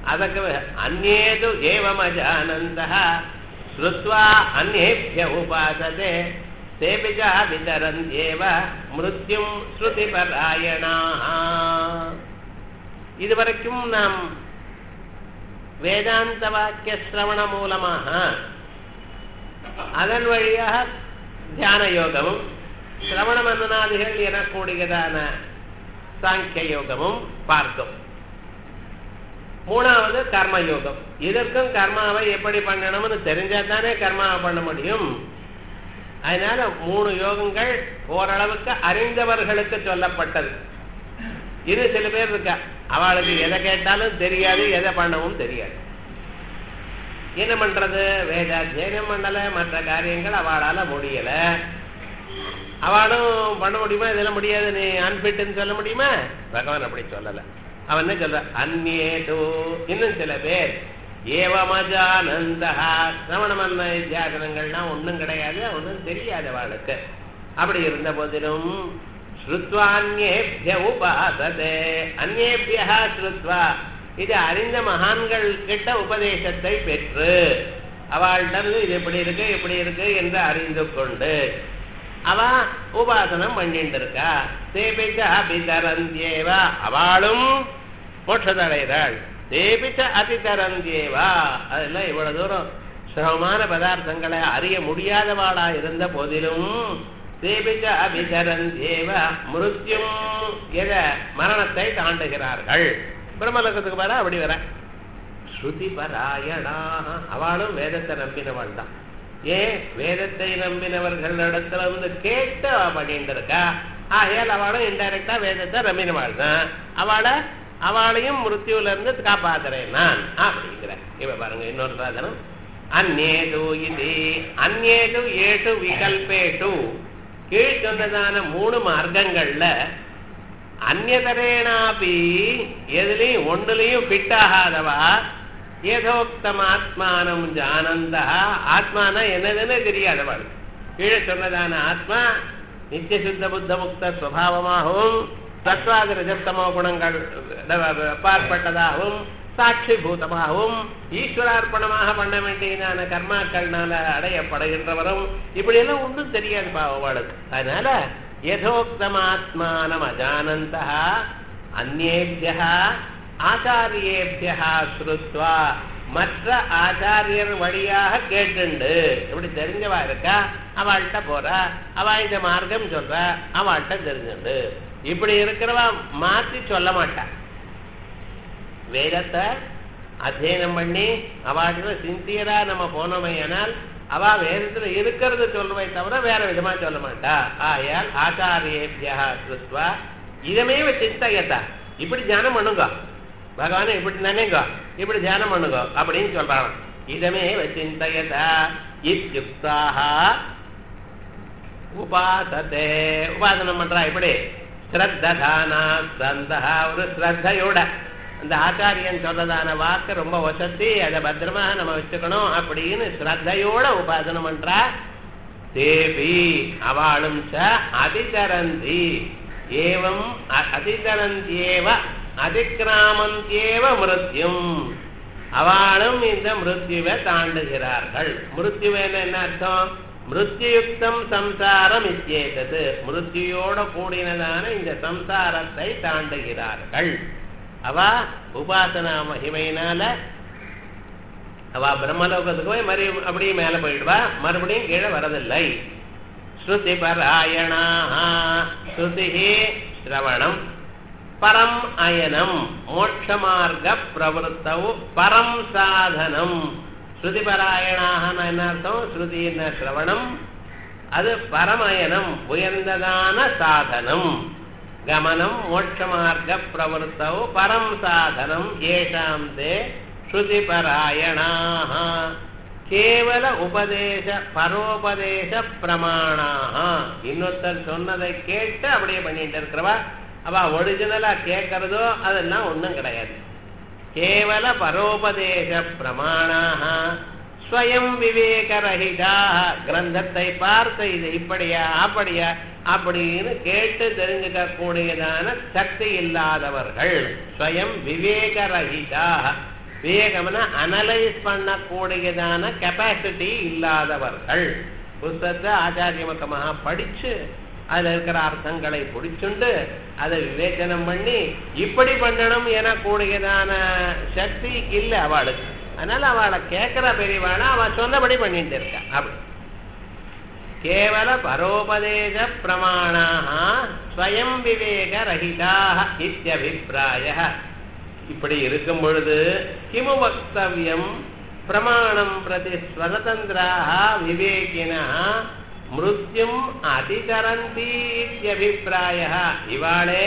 ಅದಕ್ಕೆ ಅನ್ಯೇದು ಏವಮಜಾನಂತಹ ಶ್ರುತ್ವಾ ಅನ್ಯೇಭ್ಯ ಉಪಾಸತೆ ತೇಪಿ ಚ ವಿತರಂತ್ಯೇವ மிருத்யும் ஸ்ருதிபராயணா இதுவரைக்கும் நாம் வேதாந்த வாக்கிய சிரவண மூலமாக அதன் வழியாக தியான யோகமும் சிரவண மன்னனாதிகள் எனக்கூடியதான சாங்கிய யோகமும் பார்த்தோம் மூணாவது கர்ம யோகம் இதற்கும் கர்மாவை எப்படி பண்ணணும்னு தெரிஞ்சா தானே கர்மாவை பண்ண முடியும் அதனால மூணு யோகங்கள் ஓரளவுக்கு அறிந்தவர்களுக்கு சொல்லப்பட்டது இது சில பேர் இருக்கா அவளுக்கு எதை கேட்டாலும் தெரியாது எதை பண்ணவும் தெரியாது என்ன பண்றது வேதாத்தியனம் பண்ணல மற்ற காரியங்கள் அவளால முடியல அவளும் பண்ண முடியுமா இதெல்லாம் முடியாது நீ அன்பிட்டுன்னு சொல்ல முடியுமா பகவான் அப்படி சொல்லல அவன் என்ன சொல்ற அந்நேதோ இன்னும் சில பேர் ஏவமஜானந்தா சிரவணமன்ன வித்தியாசனங்கள்லாம் ஒன்றும் கிடையாது ஒன்றும் தெரியாது அவளுக்கு அப்படி இருந்த போதிலும் ஸ்ருத்வான்யேபிய உபாசதே அந்நேபியா ஸ்ருத்வா இது அறிந்த மகான்கள் கிட்ட உபதேசத்தை பெற்று அவள்கிட்ட இது இப்படி இருக்கு இப்படி இருக்கு என்று அறிந்து கொண்டு அவ உபாசனம் பண்ணிட்டு இருக்கா தேபிச்ச அபிதரந்தியேவா அவளும் மோட்சத்தடைகிறாள் தேபிச்ச அதிதரந்தியேவா அதெல்லாம் இவ்வளவு தூரம் சிரமமான பதார்த்தங்களை அறிய முடியாதவாளா இருந்த போதிலும் தேபிச்ச அபிதரந்தியேவ மிருத்யும் எத மரணத்தை தாண்டுகிறார்கள் பிரம்மலோகத்துக்கு வர அப்படி வர ஸ்ருதி பராயணா அவளும் வேதத்தை நம்பினவள் தான் ஏன் வேதத்தை நம்பினவர்களிடத்துல வந்து கேட்டு அவ பண்ணிட்டு இருக்கா ஆகையால் அவளும் இன்டைரக்டா வேதத்தை நம்பினவாள் தான் அவளை அவளையும் மிருத்யுல இருந்து காப்பாத்துறேன் நான் அப்படிங்கிற இவ பாருங்க இன்னொரு சாதனம் அந்நேது இது அந்நேது ஏஷு விகல்பேஷு கீழ் சொன்னதான மூணு மார்க்கங்கள்ல அந்நதரேனாபி எதுலையும் ஒன்றுலையும் ஃபிட் ஆகாதவா ஏதோக்தம் ஆத்மானம் ஜானந்தா ஆத்மானா என்னதுன்னு தெரியாதவள் கீழே சொன்னதான ஆத்மா நித்திய சுத்த புத்த முக்த சுவாவமாகவும் சத்வாத ரஜத்தமோ குணங்கள் அப்பாற்பட்டதாகவும் சாட்சி பூதமாகவும் ஈஸ்வரார்ப்பணமாக பண்ண வேண்டியதான கர்மாக்கள்னால அடையப்படுகின்றவரும் இப்படி எல்லாம் ஒன்றும் தெரியாது பாவவாளுக்கு அதனால யதோக்தமாத்மானம் அஜானந்தா அந்நேபியா ஆச்சாரியேபியா ஸ்ருத்வா மற்ற ஆச்சாரியர் வழியாக கேட்டுண்டு இப்படி தெரிஞ்சவா இருக்கா அவள்கிட்ட போறா அவ இந்த மார்க்கம் சொல்றா அவள்கிட்ட தெரிஞ்சுண்டு இப்படி இருக்கிறவா மாத்தி சொல்ல மாட்டா வேதத்தை அத்தியனம் பண்ணி அவள்கிட்ட சின்சியரா நம்ம போனோமையானால் அவ வேதத்துல இருக்கிறது சொல்லுவை தவிர வேற விதமா சொல்ல மாட்டா ஆயால் ஆச்சாரியேபியா கிருத்வா இதமே சிந்தயத்தா இப்படி தியானம் பண்ணுங்க பகவானை இப்படி நினைங்க இப்படி தியானம் பண்ணுங்க அப்படின்னு சொல்றாங்க இதமே சிந்தயதா இத்யுக்தாக உபாசத்தே உபாசனம் பண்றா இப்படி ஸ்ரத்ததானா ஸ்ரந்தா ஒரு ஸ்ரத்தையோட அந்த ஆச்சாரியன் சொல்றதான வாக்கு ரொம்ப வசதி அதை பத்திரமா நம்ம வச்சுக்கணும் அப்படின்னு ஸ்ரத்தையோட உபாசனம் பண்றா தேவி அவளும் ச அதிதரந்தி ஏவம் அதிதரந்தியேவ அதிக்கிராமந்தியேவ மிருத்யும் அவளும் இந்த மிருத்யுவை தாண்டுகிறார்கள் மிருத்யுவேன்னு என்ன அர்த்தம் மிருத்யுயுக்தம் சம்சாரம் இத்தியேதது மிருத்யோட கூடினதான இந்த சம்சாரத்தை தாண்டுகிறார்கள் அவ உபாசனா மகிமையினால அவ பிரம்மலோகத்துக்கு போய் மறு அப்படியே மேல போயிடுவா மறுபடியும் கீழே வரதில்லை ஸ்ருதி பராயணா ஸ்ருதி சிரவணம் பரம் அயனம் மோட்சமார்க்க பிரவருத்தவு பரம் சாதனம் ஸ்ருதி பராயணாக என்ன அர்த்தம் ஸ்ருதி என்ன சிரவணம் அது பரமயனம் உயர்ந்ததான சாதனம் கமனம் மோட்சமார்க்க பிரவருத்தவு பரம் சாதனம் ஏஷாம் தே ஸ்ருதி பராயணாக கேவல உபதேச பரோபதேச பிரமாணாக இன்னொருத்தர் சொன்னதை கேட்டு அப்படியே பண்ணிட்டு இருக்கிறவா அவ ஒரிஜினலா கேட்கறதோ அதெல்லாம் ஒண்ணும் கிடையாது கேவல பரோபதேச பிரமாணாக ஸ்வயம் விவேகரகிதாக கிரந்தத்தை பார்த்து இது இப்படியா அப்படியா அப்படின்னு கேட்டு தெரிஞ்சுக்க கூடியதான சக்தி இல்லாதவர்கள் ஸ்வயம் விவேகரகிதாக விவேகம்னா அனலைஸ் பண்ணக்கூடியதான கெப்பாசிட்டி இல்லாதவர்கள் புத்தகத்தை ஆச்சாரியமக்கமாக படிச்சு அதுல இருக்கிற அர்த்தங்களை பிடிச்சுண்டு அதை விவேச்சனம் பண்ணி இப்படி பண்ணணும் என கூடியதான சக்தி இல்லை அவளுக்கு அதனால அவளை கேட்கிற பெரியவாளை அவ சொன்னபடி பண்ணிட்டு இருக்கா அப்படி கேவல பரோபதேச பிரமாணாக ஸ்வயம் விவேக ரஹிதாக இத்தியபிப்பிராய இப்படி இருக்கும் பொழுது கிமு வக்தவியம் பிரமாணம் பிரதி ஸ்வதந்திராக விவேகினா மிருத்யும் அதிகரந்தி இத்தியபிப்பிராய இவாளே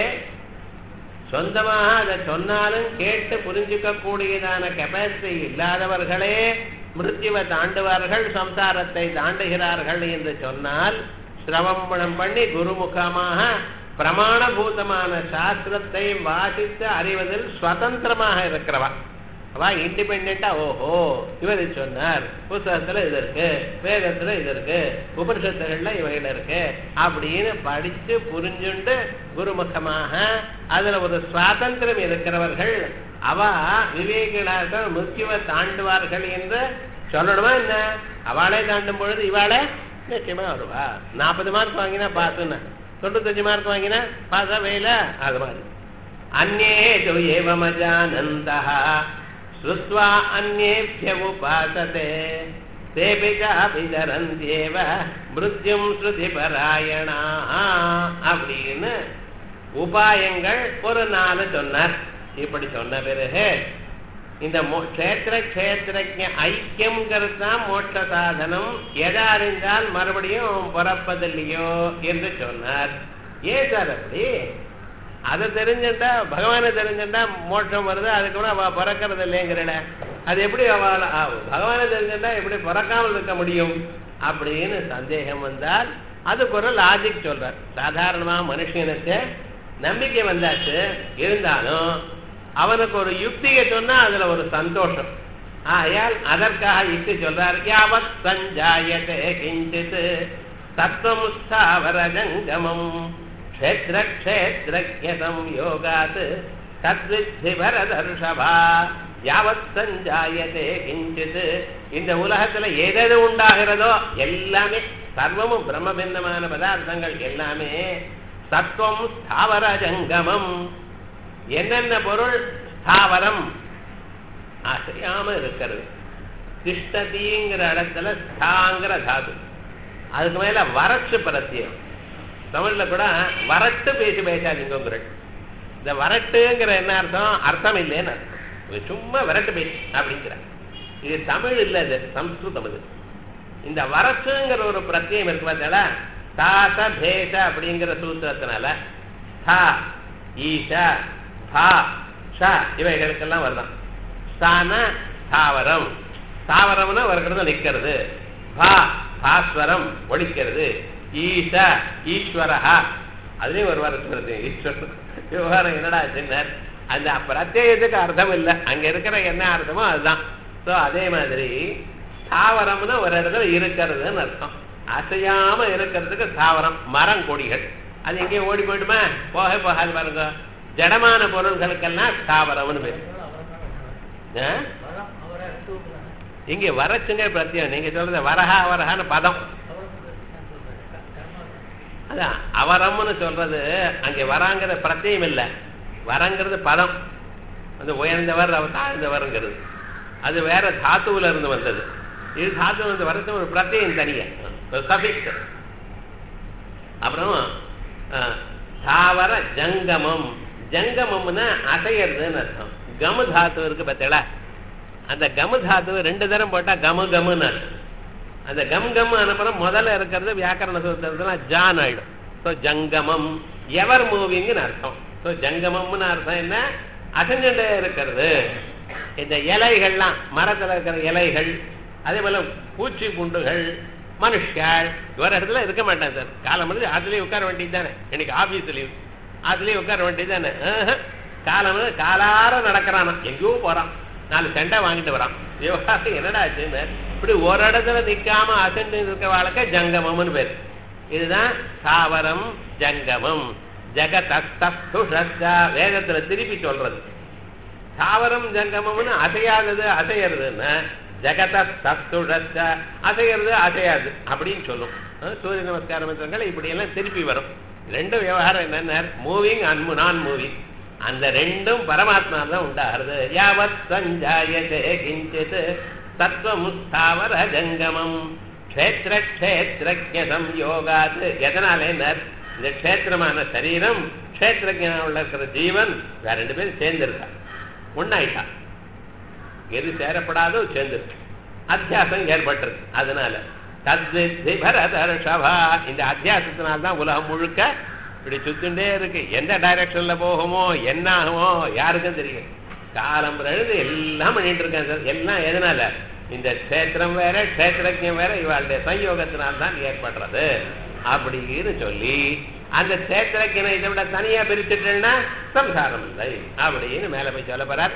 சொந்தமாக அதை சொன்னாலும் கேட்டு புரிஞ்சுக்க கூடியதான கெப்பாசிட்டி இல்லாதவர்களே மிருத்யுவை தாண்டுவார்கள் சம்சாரத்தை தாண்டுகிறார்கள் என்று சொன்னால் சிரவம்பணம் பண்ணி குருமுகமாக பிரமாணபூதமான சாஸ்திரத்தை வாசித்து அறிவதில் சுதந்திரமாக இருக்கிறவா அவ இண்டிபெண்டா ஓஹோ இவர் சொன்னார் புத்தகத்துல இது இருக்கு வேதத்துல இது இருக்கு உபனிஷத்துகள்ல இவைகள் இருக்கு அப்படின்னு படிச்சு புரிஞ்சுண்டு குருமுகமாக அதுல ஒரு சுவாதந்திரம் இருக்கிறவர்கள் அவ விவேகிகளாக முக்கியவை தாண்டுவார்கள் என்று சொல்லணுமா என்ன அவளே தாண்டும் பொழுது இவாளே நிச்சயமா வருவா நாற்பது மார்க் வாங்கினா பாசுன்னா தொண்ணூத்தஞ்சு மார்க் வாங்கினா பாசா வெயில அது மாதிரி அந்நே ஏவமஜானந்தா ஸ்ருத்வா அந்நேபிய உபாசதே தேபி சாபிதரந்தியேவ மிருத்யும் ஸ்ருதி பராயணா அப்படின்னு உபாயங்கள் ஒரு நாலு சொன்னார் இப்படி சொன்ன பிறகு இந்த கஷேத்திர கஷேத்திரஜ ஐக்கியம்ங்கிறது தான் மோட்ச சாதனம் எதை அறிந்தால் மறுபடியும் பிறப்பதில்லையோ என்று சொன்னார் ஏன் சார் அப்படி அதை தெரிஞ்சுட்டா பகவானை தெரிஞ்சுட்டா மோட்சம் வருது அதுக்கப்புறம் அவ பிறக்கிறது இல்லைங்கிறட அது எப்படி அவள் பகவானை தெரிஞ்சுட்டா எப்படி பிறக்காமல் இருக்க முடியும் அப்படின்னு சந்தேகம் வந்தால் அதுக்கு ஒரு லாஜிக் சொல்றார் சாதாரணமா மனுஷனுக்கு நம்பிக்கை வந்தாச்சு இருந்தாலும் அவனுக்கு ஒரு யுக்தியை சொன்னா அதுல ஒரு சந்தோஷம் ஆயால் அதற்காக யுக்தி சொல்றார் யாவத் சஞ்சாயதே கிஞ்சித் தத்துவமுஸ்தாவர ஜங்கமம் க்ஷேத்திர க்ஷேத்திரஜம் யோகாத் தத்வித்தி பரதர்ஷபா யாவத் சஞ்சாயதே கிஞ்சித் இந்த உலகத்துல எதெது உண்டாகிறதோ எல்லாமே சர்வமும் பிரம்மபிந்தமான பதார்த்தங்கள் எல்லாமே சத்துவம் ஸ்தாவர ஜங்கமம் என்னென்ன பொருள் ஸ்தாவரம் அசையாம இருக்கிறது திஷ்டதிங்கிற இடத்துல ஸ்தாங்கிற தாது அதுக்கு மேல வறட்சி பிரத்தியம் தமிழ்ல கூட வரட்டு பேசி பேசாதீங்க இந்த வரட்டுங்கிற என்ன அர்த்தம் அர்த்தம் இல்லைன்னு அர்த்தம் இது சும்மா விரட்டு பேசி அப்படிங்கிற இது தமிழ் இல்ல இது சம்ஸ்கிருதம் இது இந்த வரட்டுங்கிற ஒரு பிரத்தியம் இருக்கு பார்த்தா தாச பேச அப்படிங்கிற சூத்திரத்தினால தா ஈஷ பா ஷ இவைகளுக்கெல்லாம் வருதான் ஸ்தான ஸ்தாவரம் ஸ்தாவரம்னா வருகிறது நிற்கிறது பா பாஸ்வரம் ஒழிக்கிறது ஈஷ ஈஸ்வரஹா அதுலயும் ஒரு வாரம் வருது ஈஸ்வரன் விவகாரம் என்னடா சின்னர் அந்த பிரத்யேகத்துக்கு அர்த்தம் இல்லை அங்க இருக்கிற என்ன அர்த்தமோ அதுதான் ஸோ அதே மாதிரி ஸ்தாவரம்னு ஒரு இடத்துல இருக்கிறதுன்னு அர்த்தம் அசையாம இருக்கிறதுக்கு ஸ்தாவரம் மரம் கொடிகள் அது எங்கேயும் ஓடி போயிடுமா போக போகாது பாருங்க ஜடமான பொருள்களுக்கெல்லாம் ஸ்தாவரம்னு பேர் இங்க வரச்சுங்க பிரத்தியம் நீங்க சொல்றது வரஹா வரஹான்னு பதம் அதான் அவரம்னு சொல்றது அங்க வராங்கிற பிரத்தியம் இல்லை வரங்கிறது பதம் அந்த உயர்ந்தவர் அவர் தாழ்ந்தவர்ங்கிறது அது வேற தாத்துவுல இருந்து வந்தது இது தாத்து வந்து வரது ஒரு பிரத்தியம் தனிய சபிக்ஸ் அப்புறம் தாவர ஜங்கமம் ஜங்கமம்னா அசையறதுன்னு அர்த்தம் கமு தாத்து இருக்கு பார்த்தீங்களா அந்த கமு தாத்து ரெண்டு தரம் போட்டா கமு கமுன்னு அர்த்தம் அந்த கம் கம் அனுப்புறம் முதல்ல இருக்கிறது வியாக்கரண சூத்திரத்துல ஜான் ஆயிடும் ஸோ ஜங்கமம் எவர் மூவிங்னு அர்த்தம் ஸோ ஜங்கமம்னு அர்த்தம் என்ன அசைஞ்சுட்டே இருக்கிறது இந்த இலைகள்லாம் மரத்தில் இருக்கிற இலைகள் அதே போல பூச்சி புண்டுகள் மனுஷாள் இவர் இடத்துல இருக்க மாட்டேன் சார் காலம் வந்து அதுலேயே உட்கார வேண்டியது தானே இன்னைக்கு ஆஃபீஸ் லீவ் அதுலேயே உட்கார வேண்டியது தானே காலம் காலார நடக்கிறானா எங்கேயோ போறான் நாலு செண்டை வாங்கிட்டு வரான் விவகாரம் என்னடா ஆச்சுன்னு இப்படி ஒரு இடத்துல நிக்காம அசண்டு இருக்க வாழ்க்கை ஜங்கமம்னு பேர் இதுதான் சாவரம் ஜங்கமம் ஜெகதஸ்துஷா வேதத்துல திருப்பி சொல்றது தாவரம் ஜங்கமம்னு அசையாதது அசையறதுன்னா ஜெகத தத்துழச்ச அசையறது அசையாது அப்படின்னு சொல்லும் அஹ் சூரிய நமஸ்கார மந்திரங்கள் இப்படி எல்லாம் திருப்பி வரும் ரெண்டு விவகாரம் என்னென்ன மூவிங் அன்பு நான் மூவிங் அந்த ரெண்டும் பரமாத்மா தான் உண்டாகிறது யாவத் சஞ்சாயதே கிஞ்சித் தத்துவமுஸ்தாவர ஜங்கமம் க்ஷேத்திர க்ஷேத்திரஜம் யோகாது எதனாலே இந்த க்ஷேத்திரமான சரீரம் க்ஷேத்திரஜனாவில் இருக்கிற ஜீவன் வேற ரெண்டு பேரும் சேர்ந்திருக்கா ஒன்னாயிட்டா எது சேரப்படாதோ சேர்ந்துருக்கு அத்தியாசம் ஏற்பட்டிருக்கு அதனால தத்வித்தி பரதர்ஷபா இந்த அத்தியாசத்தினால்தான் உலகம் முழுக்க இப்படி சுத்திண்டே இருக்கு எந்த டைரக்ஷன்ல போகுமோ என்ன ஆகுமோ யாருக்கும் தெரியும் காலம் எழுது எல்லாம் பண்ணிட்டு இருக்காங்க சார் எல்லாம் எதனால இந்த க்ஷேத்திரம் வேற க்ஷேத்திரஜம் வேற இவளுடைய சயோகத்தினால்தான் ஏற்படுறது அப்படின்னு சொல்லி அந்த க்ஷேத்திரஜனை இதை விட தனியா பிரிச்சுட்டேன்னா சம்சாரம் இல்லை அப்படின்னு மேல போய் சொல்ல போறார்